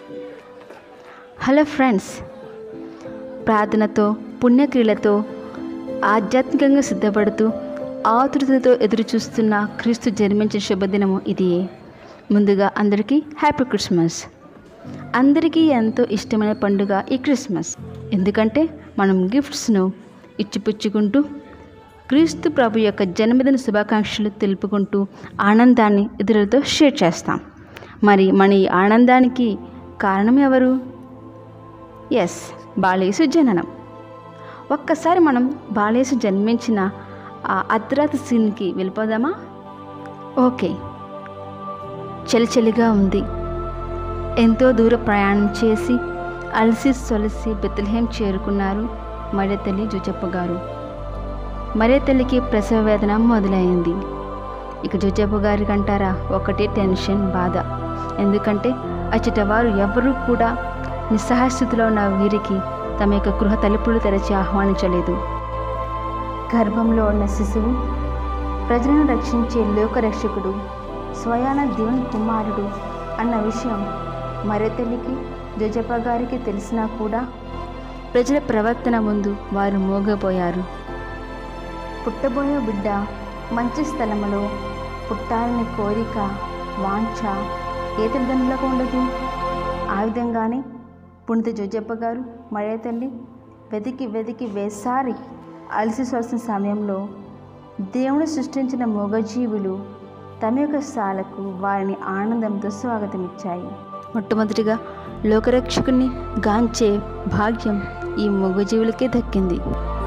hello friends ప్రార్థనతో పుణ్యక్రియలతో ఆధ్యాత్మికంగా సిద్ధపడుతూ ఆతృతతో ఎదురు చూస్తున్న క్రీస్తు జన్మించిన శుభదినము ఇది ముందుగా అందరికీ హ్యాపీ క్రిస్మస్ అందరికీ ఎంతో ఇష్టమైన పండుగ ఈ క్రిస్మస్ ఎందుకంటే మనం గిఫ్ట్స్ను ఇచ్చిపుచ్చుకుంటూ క్రీస్తు ప్రభు యొక్క జన్మదిన శుభాకాంక్షలు తెలుపుకుంటూ ఆనందాన్ని ఇతరులతో షేర్ చేస్తాం మరి మన ఈ ఆనందానికి కారణం ఎవరు ఎస్ బాలేసు జననం ఒక్కసారి మనం బాలేసు జన్మించిన ఆ అర్ధరాత్రి సీన్కి వెళ్ళిపోదామా ఓకే చలి చలిగా ఉంది ఎంతో దూర ప్రయాణం చేసి అలసి సొలసి బెత్తలహేం చేరుకున్నారు మరే తల్లి జుజప్ప గారు మరే తల్లికి ప్రసవ వేదన మొదలైంది ఇక జుజప్ప గారికి అంటారా ఒకటే టెన్షన్ బాధ ఎందుకంటే అచ్చట వారు ఎవరూ కూడా నిస్సహాయ స్థితిలో ఉన్న వీరికి తమ యొక్క గృహ తలుపులు తెరచి ఆహ్వానించలేదు గర్భంలో ఉన్న శిశువు ప్రజలను రక్షించే లోకరక్షకుడు స్వయాన దేవుని కుమారుడు అన్న విషయం మరే తల్లికి జజప్ప గారికి తెలిసినా కూడా ప్రజల ప్రవర్తన ముందు వారు మోగపోయారు పుట్టబోయే బిడ్డ మంచి స్థలములో పుట్టాలని కోరిక వాంఛ ఏ తల్లిదండ్రులకు ఉండదు ఆ విధంగానే పుణిత జోజప్ప గారు మరే తల్లి వెతికి వెతికి వేసారి అలసి సోసిన సమయంలో దేవుడు సృష్టించిన మూగజీవులు తమ యొక్క శాలకు వారిని ఆనందంతో స్వాగతమిచ్చాయి మొట్టమొదటిగా లోకరక్షకుని గాంచే భాగ్యం ఈ మూగజీవులకే దక్కింది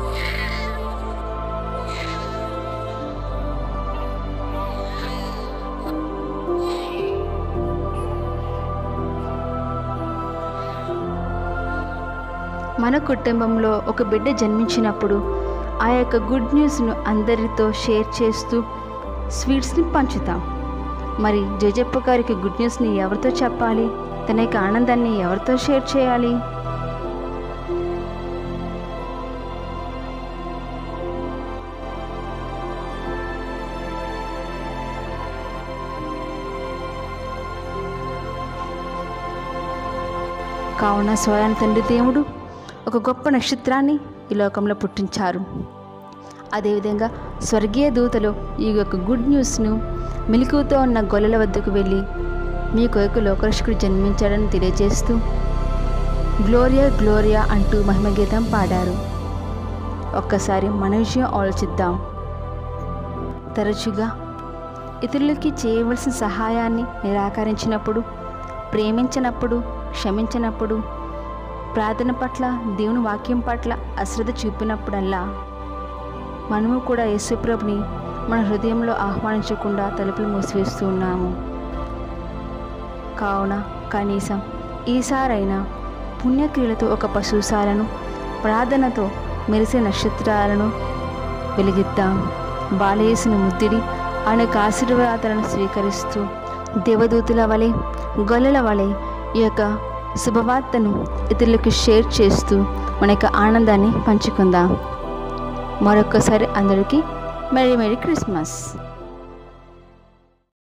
మన కుటుంబంలో ఒక బిడ్డ జన్మించినప్పుడు ఆ యొక్క గుడ్ న్యూస్ను అందరితో షేర్ చేస్తూ స్వీట్స్ని పంచుతాం మరి జజప్ప గారికి గుడ్ న్యూస్ని ఎవరితో చెప్పాలి తన యొక్క ఆనందాన్ని ఎవరితో షేర్ చేయాలి కావున స్వయం తండ్రి దేవుడు ఒక గొప్ప నక్షత్రాన్ని ఈ లోకంలో పుట్టించారు అదేవిధంగా స్వర్గీయ దూతలు ఈ యొక్క గుడ్ న్యూస్ను మెలకువతో ఉన్న గొల్లల వద్దకు వెళ్ళి మీ కొరకు లోకరక్షకుడు జన్మించాడని తెలియజేస్తూ గ్లోరియా గ్లోరియా అంటూ మహిమగీతం పాడారు ఒక్కసారి మన విషయం ఆలోచిద్దాం తరచుగా ఇతరులకి చేయవలసిన సహాయాన్ని నిరాకరించినప్పుడు ప్రేమించినప్పుడు క్షమించినప్పుడు ప్రార్థన పట్ల దేవుని వాక్యం పట్ల అశ్రద్ధ చూపినప్పుడల్లా మనము కూడా యేసుప్రభుని మన హృదయంలో ఆహ్వానించకుండా తలుపులు మూసివేస్తూ ఉన్నాము కావున కనీసం ఈసారైనా పుణ్యక్రియలతో ఒక పశుశాలను ప్రార్థనతో మెరిసే నక్షత్రాలను వెలిగిద్దాం బాలయేసుని ముద్దిడి అనేక ఆశీర్వాదాలను స్వీకరిస్తూ దేవదూతుల వలె గొల్లల వలె ఈ యొక్క శుభవార్తను ఇతరులకు షేర్ చేస్తూ మన యొక్క ఆనందాన్ని పంచుకుందాం మరొకసారి అందరికీ మెరీ మెరీ క్రిస్మస్